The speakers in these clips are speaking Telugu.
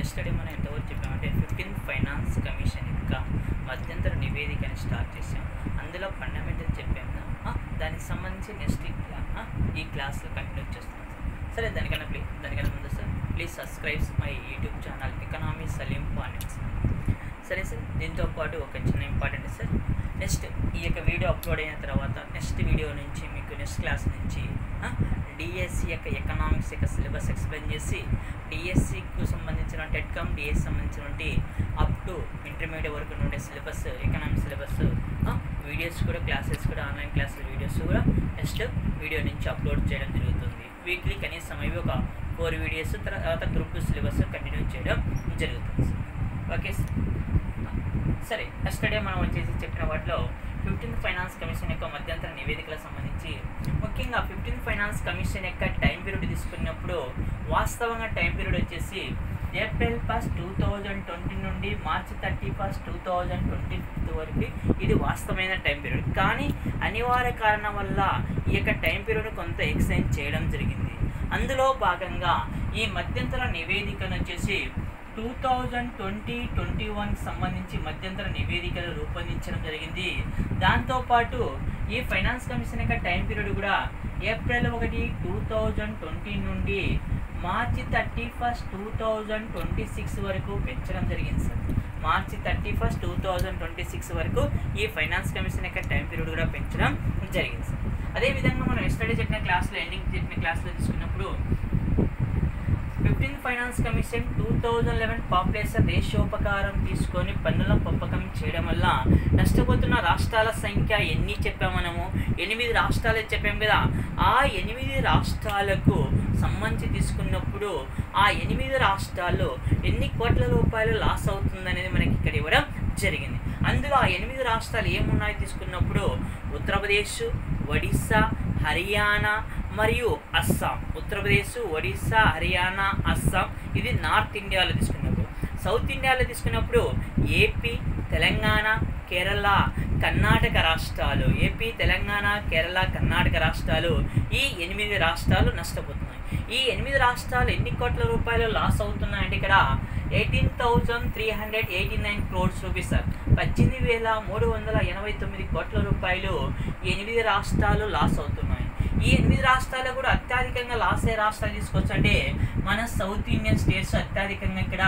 ఎస్టర్డే మనం ఎంతవరకు చెప్పామంటే ఫిఫ్టీన్త్ ఫైనాన్స్ కమిషన్ యొక్క మధ్యంతర నివేదికని స్టార్ట్ చేసాం అందులో ఫండమెంటల్ చెప్పాం కదా, ఆ, దానికి సంబంధించి నెక్స్ట్ ఈ క్లా ఆ, ఈ క్లాస్లో కంటిన్యూ చేస్తున్నాం సార్ సరే దానికన్నా ప్లీజ్ దానికన్నా ముందు sir please subscribe my YouTube channel economy Saleem points సరే సార్ దీంతో పాటు ఒక చిన్న ఇంపార్టెంట్ సార్ నెక్స్ట్ ఈ యొక్క వీడియో అప్లోడ్ అయిన తర్వాత నెక్స్ట్ వీడియో నుంచి మీకు నెక్స్ట్ క్లాస్ నుంచి డిఎస్సి యొక్క ఎకనామిక్స్ యొక్క సిలబస్ ఎక్స్ప్లెయిన్ చేసి డిఎస్సికు సంబంధించిన టెట్కామ్ డిఎస్సి సంబంధించినటువంటి అప్ టు ఇంటర్మీడియట్ వరకు ఉండే సిలబస్ ఎకనామిక్ సిలబస్ వీడియోస్ కూడా క్లాసెస్ కూడా ఆన్లైన్ క్లాసెస్ వీడియోస్ కూడా నెక్స్ట్ వీడియో నుంచి అప్లోడ్ చేయడం జరుగుతుంది వీక్లీ కనీసం అవి ఒక ఫోర్ వీడియోస్ తర్వాత గ్రూప్ టూ సిలబస్ కంటిన్యూ చేయడం జరుగుతుంది సార్ ఓకే సార్ సరే ఎస్టర్డే మనం వచ్చేసి చెప్పిన వాటిలో ఫిఫ్టీన్త్ ఫైనాన్స్ కమిషన్ యొక్క మధ్యంతర నివేదికలకు సంబంధించి ముఖ్యంగా ఫిఫ్టీన్త్ ఫైనాన్స్ కమిషన్ యొక్క టైం పీరియడ్ తీసుకున్నప్పుడు వాస్తవంగా టైం పీరియడ్ వచ్చేసి April first two thousand twenty నుండి March thirty first two thousand twenty fifth వరకు ఇది వాస్తవమైన టైం పీరియడ్ కానీ అనివార్య కారణం వల్ల ఈ యొక్క టైం పీరియడ్ కొంత ఎక్స్టెండ్ చేయడం జరిగింది అందులో భాగంగా ఈ మధ్యంతర నివేదికను వచ్చేసి టూ థౌజండ్ ట్వంటీ ట్వంటీ వన్కి సంబంధించి మధ్యంతర నివేదికలు రూపొందించడం జరిగింది దాంతోపాటు ఈ ఫైనాన్స్ కమిషన్ యొక్క టైం పీరియడ్ కూడా ఏప్రిల్ ఒకటి టూ థౌజండ్ ట్వంటీ నుండి March thirty first two thousand twenty six వరకు పెంచడం జరిగింది sir March thirty first two thousand twenty six వరకు ఈ ఫైనాన్స్ కమిషన్ యొక్క టైం పీరియడ్ కూడా పెంచడం జరిగింది సార్ అదేవిధంగా మనం ఎస్టడీ చెప్పిన క్లాస్లో ఎండింగ్ చెప్పిన క్లాస్లో తీసుకున్నప్పుడు fifteenth finance commission two thousand eleven population ratio ప్రకారం తీసుకొని పన్నుల పంపకం చేయడం వల్ల నష్టపోతున్న రాష్ట్రాల సంఖ్య ఎన్ని చెప్పాం మనము ఎనిమిది రాష్ట్రాలు చెప్పాం కదా ఆ ఎనిమిది రాష్ట్రాలకు సంబంధించి తీసుకున్నప్పుడు ఆ ఎనిమిది రాష్ట్రాల్లో ఎన్ని కోట్ల రూపాయలు లాస్ అవుతుందనేది మనకి ఇక్కడ ఇవ్వడం జరిగింది అందులో ఆ ఎనిమిది రాష్ట్రాలు ఏమున్నాయో తీసుకున్నప్పుడు ఉత్తరప్రదేశ్ ఒడిస్సా హర్యానా మరియు అస్సాం ఉత్తరప్రదేశ్ ఒడిస్సా హర్యానా అస్సాం ఇది నార్త్ ఇండియాలో తీసుకున్నప్పుడు సౌత్ ఇండియాలో తీసుకున్నప్పుడు ఏపీ తెలంగాణ కేరళ కర్ణాటక రాష్ట్రాలు ఏపీ తెలంగాణ కేరళ కర్ణాటక రాష్ట్రాలు ఈ ఎనిమిది రాష్ట్రాలు నష్టపోతున్నాయి ఈ ఎనిమిది రాష్ట్రాలు ఎన్ని కోట్ల రూపాయలు లాస్ అవుతున్నాయంటే ఇక్కడ eighteen thousand three hundred eighty nine crores rupees sir పద్దెనిమిది వేల మూడు వందల ఎనభై తొమ్మిది కోట్ల రూపాయలు ఈ ఎనిమిది రాష్ట్రాలు లాస్ అవుతున్నాయి ఈ ఎనిమిది రాష్ట్రాలు కూడా అత్యధికంగా లాస్ అయ్యే రాష్ట్రాలు తీసుకోవచ్చు అంటే మన సౌత్ ఇండియన్ స్టేట్స్ అత్యధికంగా ఇక్కడ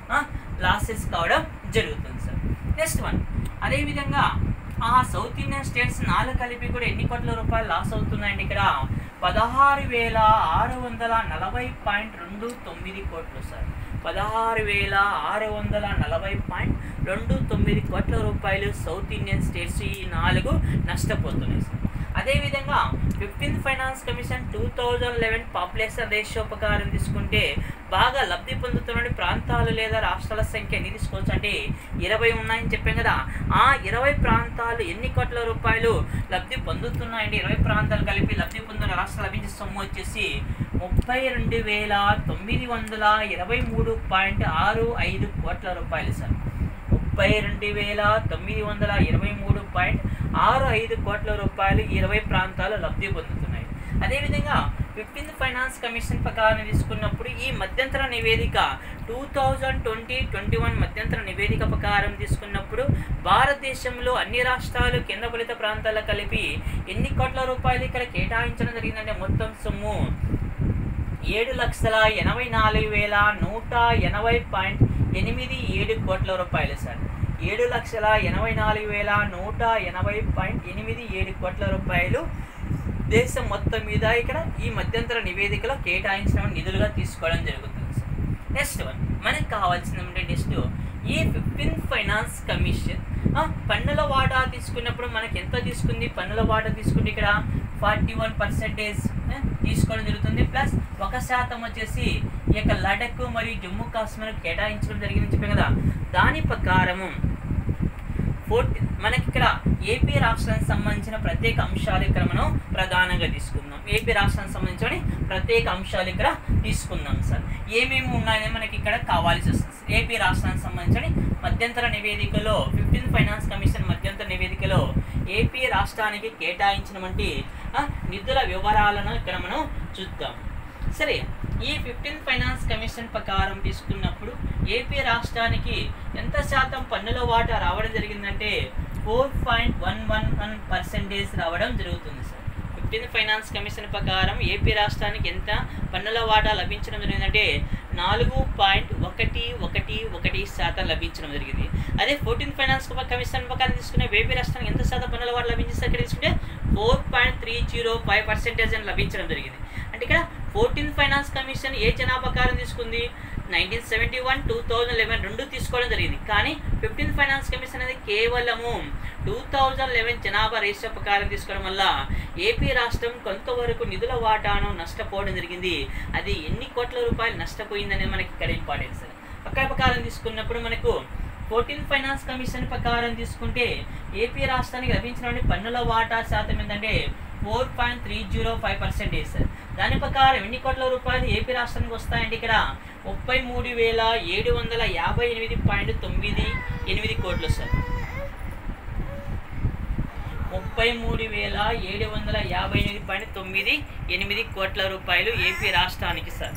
లాసెస్ కావడం జరుగుతుంది సార్ నెక్స్ట్ వన్ అదేవిధంగా ఆ సౌత్ ఇండియన్ స్టేట్స్ నాలుగు కలిపి కూడా ఎన్ని కోట్ల రూపాయలు లాస్ అవుతున్నాయండి ఇక్కడ పదహారు వేల ఆరు వందల నలభై పాయింట్ రెండు తొమ్మిది కోట్లు సార్ పదహారు వేల ఆరు వందల నలభై పాయింట్ రెండు తొమ్మిది కోట్ల రూపాయలు సౌత్ ఇండియన్ స్టేట్స్ ఈ నాలుగు నష్టపోతున్నాయి సార్ అదేవిధంగా fifteenth finance commission two thousand eleven population ratio ప్రకారం తీసుకుంటే బాగా లబ్ధి పొందుతున్న ప్రాంతాలు లేదా రాష్ట్రాల సంఖ్య ఎన్ని తీసుకోవచ్చు అంటే ఇరవై ఉన్నాయని చెప్పాం కదా ఆ ఇరవై ప్రాంతాలు ఎన్ని కోట్ల రూపాయలు లబ్ధి పొందుతున్నాయండి ఇరవై ప్రాంతాలు కలిపి లబ్ధి పొందిన రాష్ట్రాల లభించే సొమ్ము వచ్చేసి ముప్పై రెండు వేల తొమ్మిది వందల ఇరవై మూడు పాయింట్ ఆరు ఐదు కోట్ల రూపాయలు సార్ ముప్పై రెండు వేల తొమ్మిది వందల ఇరవై మూడు పాయింట్ ఆరు ఐదు కోట్ల రూపాయలు ఇరవై ప్రాంతాలు లబ్ధి పొందుతున్నాయి అదేవిధంగా ఫిఫ్టీన్త్ ఫైనాన్స్ కమిషన్ ప్రకారం తీసుకున్నప్పుడు ఈ మధ్యంతర నివేదిక two thousand twenty twenty one మధ్యంతర నివేదిక ప్రకారం తీసుకున్నప్పుడు భారతదేశంలో అన్ని రాష్ట్రాలు కేంద్రపాలిత ప్రాంతాల కలిపి ఎన్ని కోట్ల రూపాయలు ఇక్కడ కేటాయించడం జరిగిందంటే మొత్తం సొమ్ము ఏడు లక్షల ఎనభై నాలుగు వేల నూట ఎనభై పాయింట్ ఎనిమిది ఏడు కోట్ల రూపాయలు సార్ ఏడు లక్షల ఎనభై నాలుగు వేల నూట ఎనభై పాయింట్ ఎనిమిది ఏడు కోట్ల రూపాయలు దేశం మొత్తం మీద ఇక్కడ ఈ మధ్యంతర నివేదికలో కేటాయించడం నిధులుగా తీసుకోవడం జరుగుతుంది సార్ నెక్స్ట్ వన్ మనకు కావాల్సిన నెక్స్ట్ ఈ ఫిఫ్టీన్త్ ఫైనాన్స్ కమిషన్ పన్నుల వాటా తీసుకున్నప్పుడు మనకి ఎంత తీసుకుంది పన్నుల వాటా తీసుకుంటే ఇక్కడ ఫార్టీ వన్ పర్సెంటేజ్ తీసుకోవడం జరుగుతుంది ప్లస్ ఒక శాతం వచ్చేసి ఈ యొక్క లడక్ మరియు జమ్మూ కాశ్మీర్ కేటాయించడం జరిగిందని చెప్పాం కదా దాని ప్రకారము ఫోర్త్ మనకి ఇక్కడ ఏపీ రాష్ట్రానికి సంబంధించిన ప్రత్యేక అంశాలు ఇక్కడ మనం ప్రధానంగా తీసుకుందాం ఏపీ రాష్ట్రానికి సంబంధించిన ప్రత్యేక అంశాలు ఇక్కడ తీసుకుందాం సార్ ఏమేమి ఉన్నాయని మనకి ఇక్కడ కావాల్సి వస్తుంది సార్. ఏపీ రాష్ట్రానికి సంబంధించిన మధ్యంతర నివేదికలో ఫిఫ్టీన్త్ ఫైనాన్స్ కమిషన్ మధ్యంతర నివేదికలో ఏపీ రాష్ట్రానికి కేటాయించినటువంటి ఆ, నిధుల వివరాలను ఇక్కడ మనం చూద్దాం సరే ఈ ఫిఫ్టీన్ ఫైనాన్స్ కమిషన్ ప్రకారం తీసుకున్నప్పుడు ఏపీ రాష్ట్రానికి ఎంత శాతం పన్నుల వాటా రావడం జరిగిందంటే four point one one one percentage రావడం జరుగుతుంది సార్ ఫిఫ్టీన్ ఫైనాన్స్ కమిషన్ ప్రకారం ఏపీ రాష్ట్రానికి ఎంత పన్నుల వాటా లభించడం జరిగిందంటే నాలుగు పాయింట్ ఒకటి ఒకటి ఒకటి శాతం లభించడం జరిగింది అదే ఫోర్టీన్ ఫైనాన్స్ కమిషన్ ప్రకారం తీసుకునే ఏపీ రాష్ట్రానికి ఎంత శాతం పన్నుల వాటా లభించింది ఇక్కడ తీసుకుంటే four point three zero five percentage అని లభించడం జరిగింది అంటే ఇక్కడ ఫోర్టీన్ ఫైనాన్స్ కమిషన్ ఏ జనాభా ప్రకారం తీసుకుంది nineteen seventy one two thousand eleven రెండు తీసుకోవడం జరిగింది కానీ ఫిఫ్టీన్ ఫైనాన్స్ కమిషన్ అనేది కేవలము టూ థౌజండ్ లెవెన్ జనాభా రేషియో ప్రకారం తీసుకోవడం వల్ల ఏపీ రాష్ట్రం కొంతవరకు నిధుల వాటాను నష్టపోవడం జరిగింది అది ఎన్ని కోట్ల రూపాయలు నష్టపోయిందనేది మనకి ఇక్కడ ఇంపార్టెన్స్ పక్క ప్రకారం తీసుకున్నప్పుడు మనకు ఫోర్టీన్ ఫైనాన్స్ కమిషన్ ప్రకారం తీసుకుంటే ఏపీ రాష్ట్రానికి లభించిన పన్నుల వాటా శాతం ఏంటంటే four point three zero five percentage sir దాని ప్రకారం ఎన్ని కోట్ల రూపాయలు ఏపీ రాష్ట్రానికి వస్తాయంటే ఇక్కడ ముప్పై మూడు వేల ఏడు వందల యాభై ఎనిమిది పాయింట్ తొమ్మిది ఎనిమిది కోట్లు సార్ ముప్పై మూడు వేల ఏడు వందల యాభై ఎనిమిది పాయింట్ తొమ్మిది ఎనిమిది కోట్ల రూపాయలు ఏపీ రాష్ట్రానికి సార్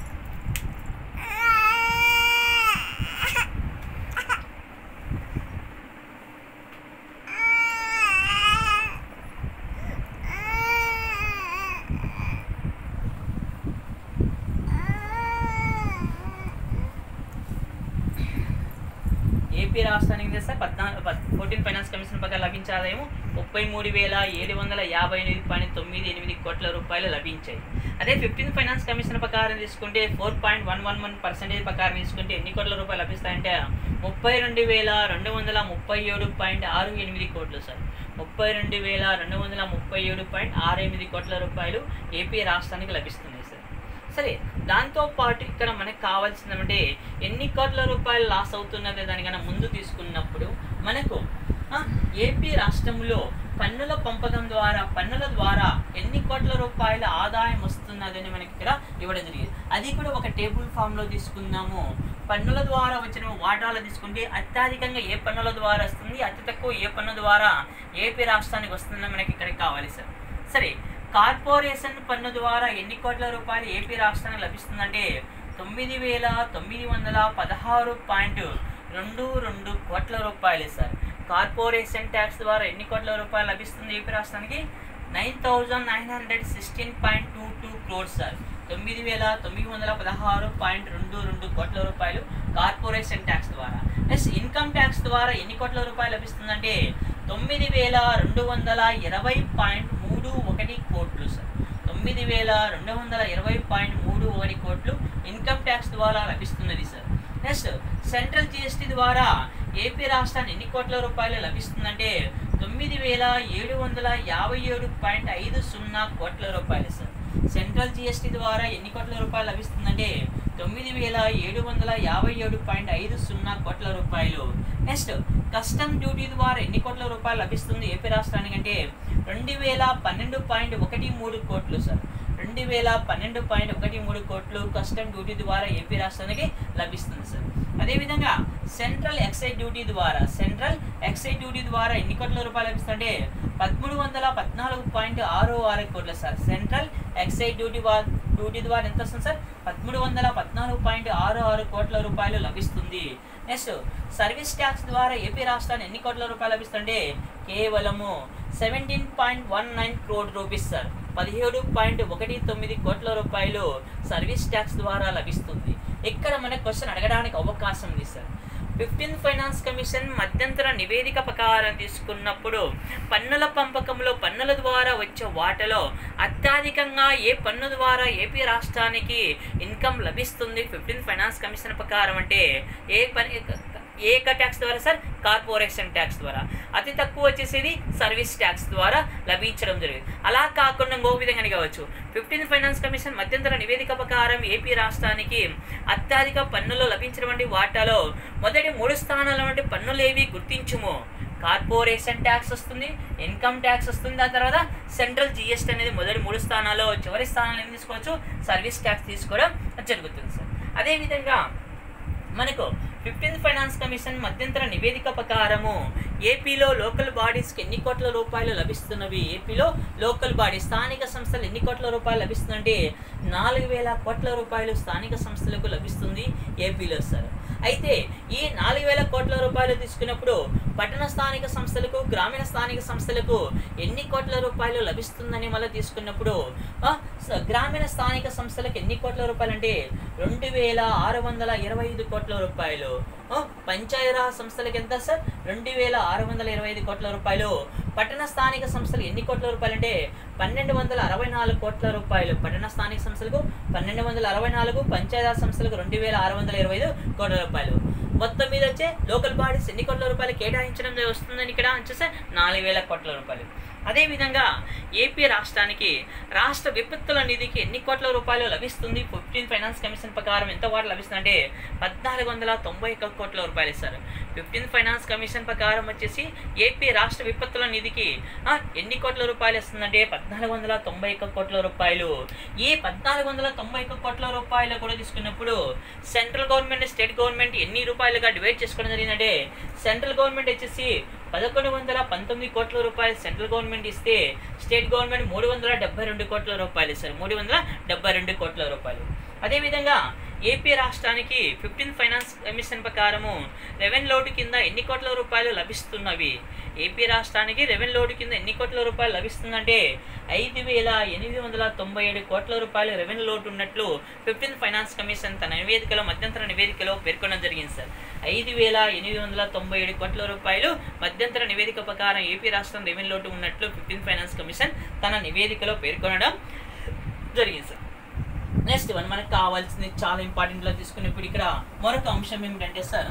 ఏపీ రాష్ట్రానికి చేస్తే పద్నాలుగు ఫోర్టీన్ ఫైనాన్స్ కమిషన్ ప్రకారం లభించే ఆదాయం ముప్పై మూడు వేల ఏడు వందల యాభై ఎనిమిది పాయింట్ తొమ్మిది ఎనిమిది కోట్ల రూపాయలు లభించాయి అదే ఫిఫ్టీన్ ఫైనాన్స్ కమిషన్ ప్రకారం తీసుకుంటే four point one one one percentage ప్రకారం తీసుకుంటే ఎన్ని కోట్ల రూపాయలు లభిస్తాయంటే ముప్పై రెండు వేల రెండు వందల ముప్పై ఏడు పాయింట్ ఆరు ఎనిమిది కోట్లు సార్ ముప్పై రెండు వేల రెండు వందల ముప్పై ఏడు పాయింట్ ఆరు ఎనిమిది కోట్ల రూపాయలు ఏపీ రాష్ట్రానికి లభిస్తున్నాయి సార్ సరే దాంతో పాటు ఇక్కడ మనకు కావాల్సిందంటే ఎన్ని కోట్ల రూపాయలు లాస్ అవుతున్నదే దానికన్నా ముందు తీసుకున్నప్పుడు మనకు ఆ, ఏపీ రాష్ట్రంలో పన్నుల పంపకం ద్వారా పన్నుల ద్వారా ఎన్ని కోట్ల రూపాయల ఆదాయం వస్తున్నదని మనకి ఇక్కడ ఇవ్వడం జరిగింది అది కూడా ఒక టేబుల్ ఫామ్లో తీసుకుందాము పన్నుల ద్వారా వచ్చిన వాటాలు తీసుకుంటే అత్యధికంగా ఏ పన్నుల ద్వారా వస్తుంది అతి తక్కువ ఏ పన్ను ద్వారా ఏపీ రాష్ట్రానికి వస్తుందని మనకి ఇక్కడ కావాలి సార్ సరే కార్పొరేషన్ పన్ను ద్వారా ఎన్ని కోట్ల రూపాయలు ఏపీ రాష్ట్రానికి లభిస్తుందంటే తొమ్మిది వేల తొమ్మిది వందల పదహారు పాయింట్ రెండు రెండు కోట్ల రూపాయలు సార్ కార్పొరేషన్ ట్యాక్స్ ద్వారా ఎన్ని కోట్ల రూపాయలు లభిస్తుంది ఏపీ రాష్ట్రానికి nine thousand nine hundred sixteen point two two crores sir తొమ్మిది వేల తొమ్మిది వందల పదహారు పాయింట్ రెండు రెండు కోట్ల రూపాయలు కార్పొరేషన్ ట్యాక్స్ ద్వారా నెక్స్ట్ ఇన్కమ్ ట్యాక్స్ ద్వారా ఎన్ని కోట్ల రూపాయలు లభిస్తుందంటే తొమ్మిది వేల రెండు వందల ఇరవై పాయింట్ మూడు ఒకటి కోట్లు సార్ తొమ్మిది వేల రెండు వందల ఇరవై పాయింట్ మూడు ఒకటి కోట్లు ఇన్కమ్ ట్యాక్స్ ద్వారా లభిస్తున్నది సార్ నెక్స్ట్ సెంట్రల్ జిఎస్టీ ద్వారా ఏపీ రాష్ట్రాన్ని ఎన్ని కోట్ల రూపాయలు లభిస్తుందంటే తొమ్మిది వేల ఏడు వందల యాభై ఏడు పాయింట్ ఐదు సున్నా కోట్ల రూపాయలు సార్ సెంట్రల్ జిఎస్టీ ద్వారా ఎన్ని కోట్ల రూపాయలు లభిస్తుందంటే తొమ్మిది వేల ఏడు వందల యాభై ఏడు పాయింట్ ఐదు సున్నా కోట్ల రూపాయలు నెక్స్ట్ కస్టమ్ డ్యూటీ ద్వారా ఎన్ని కోట్ల రూపాయలు లభిస్తుంది ఏపీ రాష్ట్రానికి అంటే రెండు వేల పన్నెండు పాయింట్ ఒకటి మూడు కోట్లు సార్ రెండు వేల పన్నెండు పాయింట్ ఒకటి మూడు కోట్లు కస్టమ్ డ్యూటీ ద్వారా ఏపీ రాష్ట్రానికి లభిస్తుంది సార్ అదేవిధంగా సెంట్రల్ ఎక్సైజ్ డ్యూటీ ద్వారా సెంట్రల్ ఎక్సైజ్ డ్యూటీ ద్వారా ఎన్ని కోట్ల రూపాయలు లభిస్తుంటే పదమూడు వందల పద్నాలుగు పాయింట్ ఆరు ఆరు కోట్ల సార్ సెంట్రల్ ఎక్సైజ్ డ్యూటీ వా- డ్యూటీ ద్వారా ఎంత వస్తుంది సార్ పదమూడు వందల పద్నాలుగు పాయింట్ ఆరు ఆరు కోట్ల రూపాయలు లభిస్తుంది నెక్స్ట్ సర్వీస్ ట్యాక్స్ ద్వారా ఏపీ రాష్ట్రాన్ని ఎన్ని కోట్ల రూపాయలు లభిస్తుంటే కేవలము seventeen point one nine crore rupees sir పదిహేడు పాయింట్ ఒకటి తొమ్మిది కోట్ల రూపాయలు సర్వీస్ ట్యాక్స్ ద్వారా లభిస్తుంది ఇక్కడ మనకు క్వశ్చన్ అడగడానికి అవకాశం ఉంది సార్ ఫిఫ్టీన్ ఫైనాన్స్ కమిషన్ మధ్యంతర నివేదిక ప్రకారం తీసుకున్నప్పుడు పన్నుల పంపకంలో పన్నుల ద్వారా వచ్చే వాటలో అత్యధికంగా ఏ పన్ను ద్వారా ఏపీ రాష్ట్రానికి ఇన్కమ్ లభిస్తుంది ఫిఫ్టీన్ ఫైనాన్స్ కమిషన్ ప్రకారం అంటే ఏ పని ఏ ట్యాక్స్ ద్వారా సార్ కార్పొరేషన్ ట్యాక్స్ ద్వారా అతి తక్కువ వచ్చేసేది సర్వీస్ ట్యాక్స్ ద్వారా లభించడం జరిగింది అలా కాకుండా ఇంకో విధంగా కావచ్చు ఫిఫ్టీన్ ఫైనాన్స్ కమిషన్ మధ్యంతర నివేదిక ప్రకారం ఏపీ రాష్ట్రానికి అత్యధిక పన్నులు లభించినటువంటి వాటాలో మొదటి మూడు స్థానాల వంటి పన్నులు ఏవి గుర్తించుము కార్పొరేషన్ ట్యాక్స్ వస్తుంది ఇన్కమ్ ట్యాక్స్ వస్తుంది దాని తర్వాత సెంట్రల్ జిఎస్టీ అనేది మొదటి మూడు స్థానాల్లో చివరి స్థానాలు ఏం తీసుకోవచ్చు సర్వీస్ ట్యాక్స్ తీసుకోవడం జరుగుతుంది సార్ అదేవిధంగా మనకు ఫిఫ్టీన్త్ ఫైనాన్స్ కమిషన్ మధ్యంతర నివేదిక ప్రకారము ఏపీలో లోకల్ బాడీస్కి ఎన్ని కోట్ల రూపాయలు లభిస్తున్నవి ఏపీలో లోకల్ బాడీ స్థానిక సంస్థలు ఎన్ని కోట్ల రూపాయలు లభిస్తుందంటే నాలుగు వేల కోట్ల రూపాయలు స్థానిక సంస్థలకు లభిస్తుంది ఏపీలో సార్ అయితే ఈ నాలుగు వేల కోట్ల రూపాయలు తీసుకున్నప్పుడు పట్టణ స్థానిక సంస్థలకు గ్రామీణ స్థానిక సంస్థలకు ఎన్ని కోట్ల రూపాయలు లభిస్తుందని మళ్ళీ తీసుకున్నప్పుడు ఆ, స- గ్రామీణ స్థానిక సంస్థలకు ఎన్ని కోట్ల రూపాయలు అంటే రెండు వేల ఆరు వందల ఇరవై ఐదు కోట్ల రూపాయలు ఆ, పంచాయతీరాజ్ సంస్థలకు ఎంత సార్ రెండు వేల ఆరు వందల ఇరవై ఐదు కోట్ల రూపాయలు పట్టణ స్థానిక సంస్థలు ఎన్ని కోట్ల రూపాయలు అంటే పన్నెండు వందల అరవై నాలుగు కోట్ల రూపాయలు పట్టణ స్థానిక సంస్థలకు పన్నెండు వందల అరవై నాలుగు పంచాయతీరాజ్ సంస్థలకు రెండు వేల ఆరు వందల ఇరవై ఐదు కోట్ల రూపాయలు మొత్తం మీద వచ్చే లోకల్ బాడీస్ ఎన్ని కోట్ల రూపాయలు కేటాయించడం వస్తుందని ఇక్కడ వచ్చేసి నాలుగు వేల కోట్ల రూపాయలు అదేవిధంగా ఏపీ రాష్ట్రానికి రాష్ట్ర విపత్తుల నిధికి ఎన్ని కోట్ల రూపాయలు లభిస్తుంది ఫిఫ్టీన్ ఫైనాన్స్ కమిషన్ ప్రకారం ఎంత వారు లభిస్తుందంటే పద్నాలుగు వందల తొంభై ఒక్క కోట్ల రూపాయలు ఇస్తారు ఫిఫ్టీన్ ఫైనాన్స్ కమిషన్ ప్రకారం వచ్చేసి ఏపీ రాష్ట్ర విపత్తుల నిధికి ఆ, ఎన్ని కోట్ల రూపాయలు ఇస్తుందంటే పద్నాలుగు వందల తొంభై ఒక్క కోట్ల రూపాయలు ఈ పద్నాలుగు వందల తొంభై ఒక్క కోట్ల రూపాయలు కూడా తీసుకున్నప్పుడు సెంట్రల్ గవర్నమెంట్ స్టేట్ గవర్నమెంట్ ఎన్ని రూపాయలుగా డివైడ్ చేసుకోవడం జరిగిందంటే సెంట్రల్ గవర్నమెంట్ వచ్చేసి పదకొండు వందల పంతొమ్మిది కోట్ల రూపాయలు సెంట్రల్ గవర్నమెంట్ ఇస్తే స్టేట్ గవర్నమెంట్ మూడు వందల డెబ్బై రెండు కోట్ల రూపాయలు ఇస్తారు మూడు వందల డెబ్బై రెండు కోట్ల రూపాయలు అదేవిధంగా ఏపీ రాష్ట్రానికి ఫిఫ్టీన్ ఫైనాన్స్ కమిషన్ ప్రకారము రెవెన్ లోటు కింద ఎన్ని కోట్ల రూపాయలు లభిస్తున్నవి ఏపీ రాష్ట్రానికి రెవెన్ లోటు కింద ఎన్ని కోట్ల రూపాయలు లభిస్తుందంటే ఐదు వేల ఎనిమిది వందల తొంభై ఏడు కోట్ల రూపాయలు రెవెన్యూ లోటు ఉన్నట్లు ఫిఫ్టీన్ ఫైనాన్స్ కమిషన్ తన నివేదికలో మధ్యంతర నివేదికలో పేర్కొనడం జరిగింది సార్ ఐదు వేల ఎనిమిది వందల తొంభై ఏడు కోట్ల రూపాయలు మధ్యంతర నివేదిక ప్రకారం ఏపీ రాష్ట్రం రెవెన్యూ లోటు ఉన్నట్లు ఫిఫ్టీన్ ఫైనాన్స్ కమిషన్ తన నివేదికలో పేర్కొనడం జరిగింది సార్ నెక్స్ట్ వన్ మనకు కావాల్సింది చాలా ఇంపార్టెంట్లో తీసుకుని ఇప్పుడు ఇక్కడ మరొక అంశం ఏమిటంటే సార్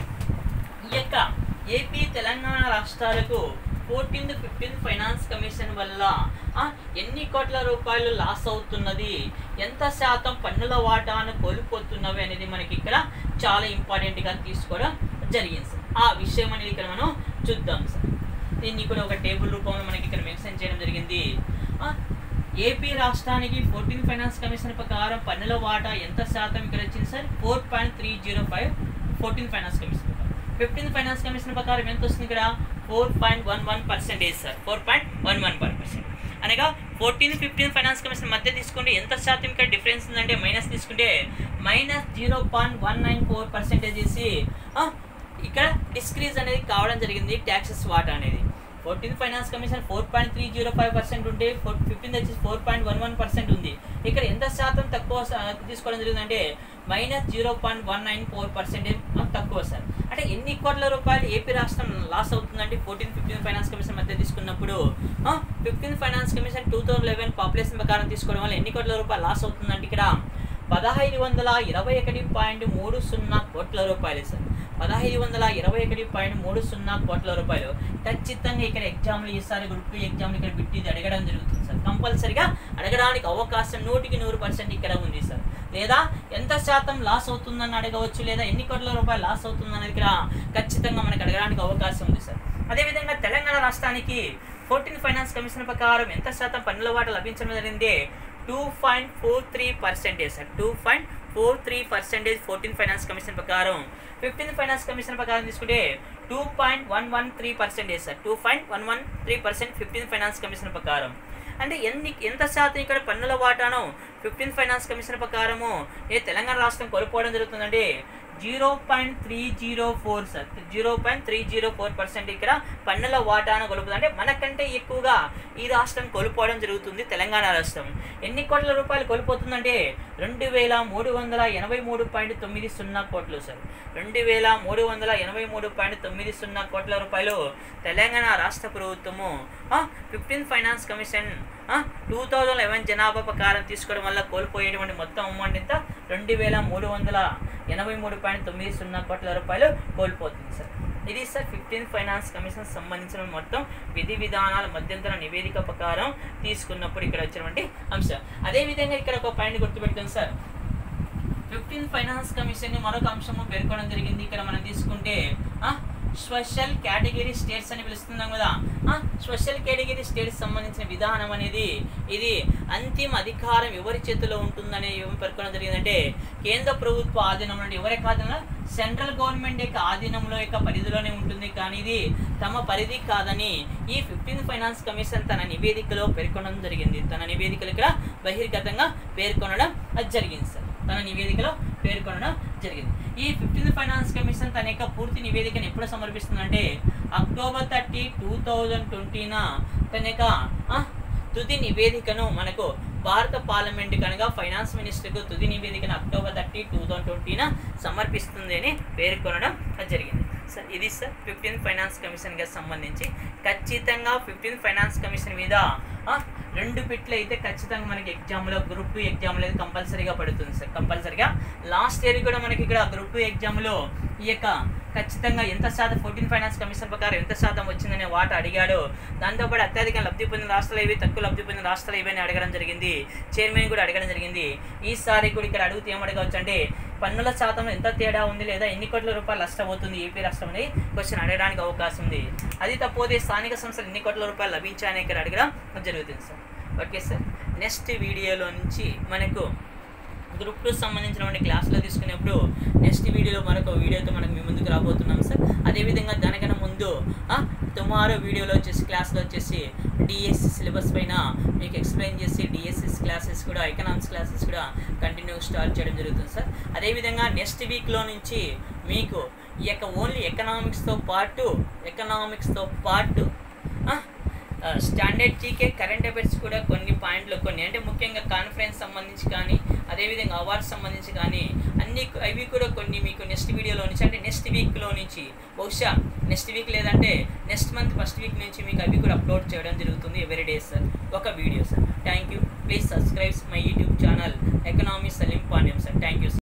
ఈ యొక్క ఏపీ తెలంగాణ రాష్ట్రాలకు ఫోర్టీన్త్ ఫిఫ్టీన్త్ ఫైనాన్స్ కమిషన్ వల్ల ఆ, ఎన్ని కోట్ల రూపాయలు లాస్ అవుతున్నది ఎంత శాతం పన్నుల వాటాను కోల్పోతున్నవి అనేది మనకి ఇక్కడ చాలా ఇంపార్టెంట్గా తీసుకోవడం జరిగింది సార్ ఆ విషయం అనేది ఇక్కడ మనం చూద్దాం సార్ దీన్ని కూడా ఒక టేబుల్ రూపంలో మనకి ఇక్కడ మెన్షన్ చేయడం జరిగింది ఆ, ఏపీ రాష్ట్రానికి ఫోర్టీన్ ఫైనాన్స్ కమిషన్ ప్రకారం పన్నుల వాటా ఎంత శాతం ఇక్కడ వచ్చింది sir four point three zero five fourteen finance commission fifteen finance commission ప్రకారం ఎంత వస్తుంది ఇక్కడ four point one one percentage sir four point one one percent అనగా ఫోర్టీన్ ఫిఫ్టీన్ ఫైనాన్స్ కమిషన్ మధ్య తీసుకుంటే ఎంత శాతం ఇక్కడ డిఫరెన్స్ ఉందంటే మైనస్ తీసుకుంటే minus zero point one nine four percentage చేసి ఆ, ఇక్కడ డిస్క్రీజ్ అనేది కావడం జరిగింది ట్యాక్సెస్ వాటా అనేది fourteen finance commission four point three zero five percent ఉంటే ఫోర్ ఫిఫ్టీన్ వచ్చేసి four point one one percent ఉంది ఇక్కడ ఎంత శాతం తక్కువ స- తీసుకోవడం జరిగిందంటే minus zero point one nine four percentage తక్కువ సార్ అంటే ఎన్ని కోట్ల రూపాయలు ఏపీ రాష్ట్రం లాస్ అవుతుందంటే ఫోర్టీన్ ఫిఫ్టీన్ ఫైనాన్స్ కమిషన్ మధ్య తీసుకున్నప్పుడు fifteen finance commission two thousand eleven population ప్రకారం తీసుకోవడం వల్ల ఎన్ని కోట్ల రూపాయలు లాస్ అవుతుందంటే ఇక్కడ పదహైదు వందల ఇరవై ఒకటి పాయింట్ మూడు సున్నా కోట్ల రూపాయలు సార్ పదహైదు వందల ఇరవై ఒకటి పాయింట్ మూడు సున్నా కోట్ల రూపాయలు ఖచ్చితంగా ఇక్కడ ఎగ్జామ్లు ఈసారి గ్రూప్ టూ ఎగ్జామ్లు ఇక్కడ బిట్టి ఇది అడగడం జరుగుతుంది సార్ కంపల్సరిగా అడగడానికి అవకాశం నూటికి నూరు పర్సెంట్ ఇక్కడ ఉంది సార్ లేదా ఎంత శాతం లాస్ అవుతుందని అడగవచ్చు లేదా ఎన్ని కోట్ల రూపాయలు లాస్ అవుతుందని ఇక్కడ ఖచ్చితంగా మనకు అడగడానికి అవకాశం ఉంది సార్ అదేవిధంగా తెలంగాణ రాష్ట్రానికి ఫోర్టీన్ ఫైనాన్స్ కమిషన్ ప్రకారం ఎంత శాతం పన్నుల వాటా లభించడం జరిగింది two point four three percentage sir two point four three percentage fourteen finance commission ప్రకారం ఫిఫ్టీన్ ఫైనాన్స్ కమిషన్ ప్రకారం తీసుకుంటే two point one one three percentage sir two point one one three percent fifteen finance commission ప్రకారం అంటే ఎన్ని ఎంత శాతం ఇక్కడ పన్నుల వాటాను ఫిఫ్టీన్ ఫైనాన్స్ కమిషన్ ప్రకారము ఏ తెలంగాణ రాష్ట్రం కోల్పోవడం జరుగుతుందంటే zero point three zero four sir zero point three zero four percent ఇక్కడ పన్నుల వాటాను కొలుపుతుంది అంటే మనకంటే ఎక్కువగా ఈ రాష్ట్రం కోల్పోవడం జరుగుతుంది తెలంగాణ రాష్ట్రం ఎన్ని కోట్ల రూపాయలు కోల్పోతుందంటే రెండు వేల మూడు వందల ఎనభై మూడు పాయింట్ తొమ్మిది సున్నా కోట్లు సార్ రెండు వేల మూడు వందల ఎనభై మూడు పాయింట్ తొమ్మిది సున్నా కోట్ల రూపాయలు తెలంగాణ రాష్ట్ర ప్రభుత్వము fifteen finance commission two thousand eleven జనాభా ప్రకారం తీసుకోవడం వల్ల కోల్పోయేటువంటి మొత్తం అమౌంట్ ఎంత రెండు వేల మూడు వందల ఎనభై మూడు పాయింట్ తొమ్మిది సున్నా కోట్ల రూపాయలు కోల్పోతుంది సార్ ఇది సార్ ఫిఫ్టీన్ ఫైనాన్స్ కమిషన్ సంబంధించిన మొత్తం విధి విధానాల మధ్యంతర నివేదిక ప్రకారం తీసుకున్నప్పుడు ఇక్కడ వచ్చినటువంటి అంశం అదేవిధంగా ఇక్కడ ఒక పాయింట్ గుర్తుపెట్టుకోండి సార్ ఫిఫ్టీన్ ఫైనాన్స్ కమిషన్ మరొక అంశము పేర్కొనడం జరిగింది ఇక్కడ మనం తీసుకుంటే ఆ, స్పెషల్ కేటగిరీ స్టేట్స్ అని పిలుస్తున్నాం కదా ఆ, స్పెషల్ కేటగిరీ స్టేట్స్ సంబంధించిన విధానం అనేది ఇది అంతిమ అధికారం ఎవరి చేతిలో ఉంటుందనే ఏం పేర్కొనడం జరిగిందంటే కేంద్ర ప్రభుత్వ ఆధీనంలో నుండి ఎవరి ఆధీనంలో సెంట్రల్ గవర్నమెంట్ యొక్క ఆధీనంలో యొక్క పరిధిలోనే ఉంటుంది కానీ ఇది తమ పరిధి కాదని ఈ ఫిఫ్టీన్త్ ఫైనాన్స్ కమిషన్ తన నివేదికలో పేర్కొనడం జరిగింది తన నివేదికలు ఇక్కడ బహిర్గతంగా పేర్కొనడం అది జరిగింది సార్ తన నివేదికలో పేర్కొనడం జరిగింది ఈ ఫిఫ్టీన్త్ ఫైనాన్స్ కమిషన్ తన యొక్క పూర్తి నివేదికను ఎప్పుడు సమర్పిస్తుందంటే October thirty two thousand twenty తన యొక్క ఆ, తుది నివేదికను మనకు భారత పార్లమెంట్ కనుక ఫైనాన్స్ మినిస్టర్కు తుది నివేదికను October thirty two thousand twenty సమర్పిస్తుంది అని పేర్కొనడం జరిగింది సార్ ఇది సార్ ఫిఫ్టీన్త్ ఫైనాన్స్ కమిషన్కి సంబంధించి ఖచ్చితంగా ఫిఫ్టీన్త్ ఫైనాన్స్ కమిషన్ మీద ఆ, రెండు బిట్లు అయితే ఖచ్చితంగా మనకి ఎగ్జామ్లో గ్రూప్ టూ ఎగ్జామ్లో అయితే కంపల్సరీగా పడుతుంది సార్ కంపల్సరీగా లాస్ట్ ఇయర్ కూడా మనకి ఇక్కడ గ్రూప్ టూ ఎగ్జామ్లో ఈ యొక్క ఖచ్చితంగా ఎంత శాతం ఫోర్టీన్ ఫైనాన్స్ కమిషన్ ప్రకారం ఎంత శాతం వచ్చిందనే వాట అడిగాడు దాంతోపాటు అత్యధిక లబ్ధి పొందిన రాష్ట్రాలు ఇవి తక్కువ లబ్ధి పొందిన రాష్ట్రాలు ఇవి అని అడగడం జరిగింది చైర్మన్ కూడా అడగడం జరిగింది ఈసారి కూడా ఇక్కడ అడిగితే ఏం అడగవచ్చు అంటే పన్నుల శాతంలో ఎంత తేడా ఉంది లేదా ఎన్ని కోట్ల రూపాయలు నష్టపోతుంది ఏపీ రాష్ట్రం అనేది క్వశ్చన్ అడగడానికి అవకాశం ఉంది అది తప్పోతే స్థానిక సంస్థలు ఎన్ని కోట్ల రూపాయలు లభించాయని ఇక్కడ అడగడం జరుగుతుంది సార్ ఓకే సార్ నెక్స్ట్ వీడియోలో నుంచి మనకు గ్రూప్ టూ సంబంధించినటువంటి క్లాసులో తీసుకునేప్పుడు నెక్స్ట్ వీడియోలో మరొక వీడియోతో మనకు మీ ముందుకు రాబోతున్నాం సార్ అదేవిధంగా దానికన్నా ముందు టుమారో వీడియోలో వచ్చేసి క్లాస్లో వచ్చేసి డిఎస్సి సిలబస్ పైన మీకు ఎక్స్ప్లెయిన్ చేసి డిఎస్ఎస్ క్లాసెస్ కూడా ఎకనామిక్స్ క్లాసెస్ కూడా కంటిన్యూ స్టార్ట్ చేయడం జరుగుతుంది సార్ అదేవిధంగా నెక్స్ట్ వీక్లో నుంచి మీకు ఈ యొక్క ఓన్లీ ఎకనామిక్స్తో పాటు ఎకనామిక్స్తో పాటు ఆ, స్టాండర్డ్ జీకే కరెంట్ అఫైర్స్ కూడా కొన్ని పాయింట్లు కొన్ని అంటే ముఖ్యంగా కాన్ఫరెన్స్ సంబంధించి కానీ అదేవిధంగా అవార్డ్స్ సంబంధించి కానీ అన్ని అవి కూడా కొన్ని మీకు నెక్స్ట్ వీడియోలో నుంచి అంటే నెక్స్ట్ వీక్లో నుంచి బహుశా నెక్స్ట్ వీక్ లేదంటే నెక్స్ట్ మంత్ ఫస్ట్ వీక్ నుంచి మీకు అవి కూడా అప్లోడ్ చేయడం జరుగుతుంది ఎవరీ డే సార్ ఒక video sir thank you please subscribes my YouTube channel economics Saleem Pandyam sir thank you